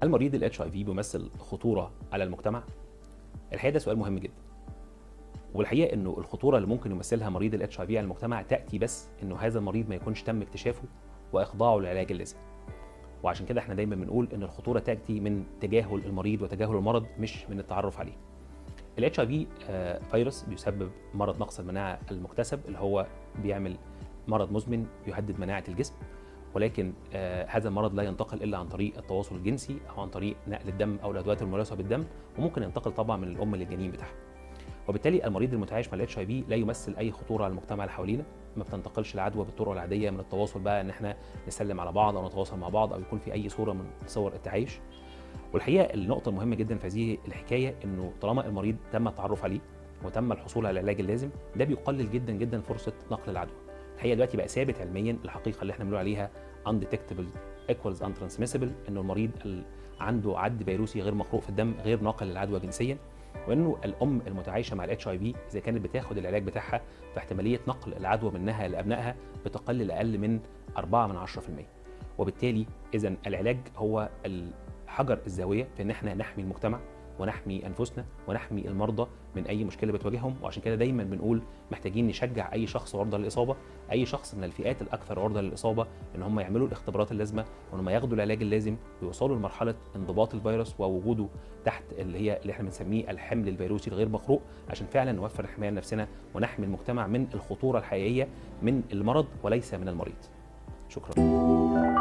المريض الاتش اي في بيمثل خطوره على المجتمع الحقيقه ده سؤال مهم جدا والحقيقه انه الخطوره اللي ممكن يمثلها مريض الاتش اي في على المجتمع تاتي بس انه هذا المريض ما يكونش تم اكتشافه واخضاعه للعلاج اللازم وعشان كده احنا دايما بنقول ان الخطوره تاتي من تجاهل المريض وتجاهل المرض مش من التعرف عليه الاتش اي في فيروس بيسبب مرض نقص المناعه المكتسب اللي هو بيعمل مرض مزمن يهدد مناعه الجسم ولكن آه هذا المرض لا ينتقل الا عن طريق التواصل الجنسي او عن طريق نقل الدم او الادوات الملوثه بالدم وممكن ينتقل طبعا من الام للجنين بتاعها وبالتالي المريض المتعايش مع الاتش اي في لا يمثل اي خطوره على المجتمع اللي حوالينا ما بتنتقلش العدوى بالطرق العاديه من التواصل بقى ان احنا نسلم على بعض او نتواصل مع بعض او يكون في اي صوره من صور التعايش والحقيقه النقطه المهمه جدا في هذه الحكايه انه طالما المريض تم التعرف عليه وتم الحصول على العلاج اللازم ده بيقلل جدا جدا فرصه نقل العدوى الحقيقه دلوقتي بقى ثابت علميا الحقيقه اللي احنا بنقول عليها undetectable equals untransmissible انه المريض عنده عد فيروسي غير مقروء في الدم غير ناقل للعدوى جنسيا وانه الام المتعايشه مع الاتش اي في اذا كانت بتاخد العلاج بتاعها فاحتماليه نقل العدوى منها لابنائها بتقل لاقل من 4 من 10% وبالتالي اذا العلاج هو حجر الزاويه في ان احنا نحمي المجتمع ونحمي انفسنا ونحمي المرضى من اي مشكله بتواجههم وعشان كده دايما بنقول محتاجين نشجع اي شخص عرضه للاصابه اي شخص من الفئات الاكثر عرضه للاصابه ان هم يعملوا الاختبارات اللازمه وان هم ياخدوا العلاج اللازم ويوصلوا لمرحله انضباط الفيروس ووجوده تحت اللي هي اللي احنا بنسميه الحمل الفيروسي الغير مقروء عشان فعلا نوفر الحمايه لنفسنا ونحمي المجتمع من الخطوره الحقيقيه من المرض وليس من المريض شكرا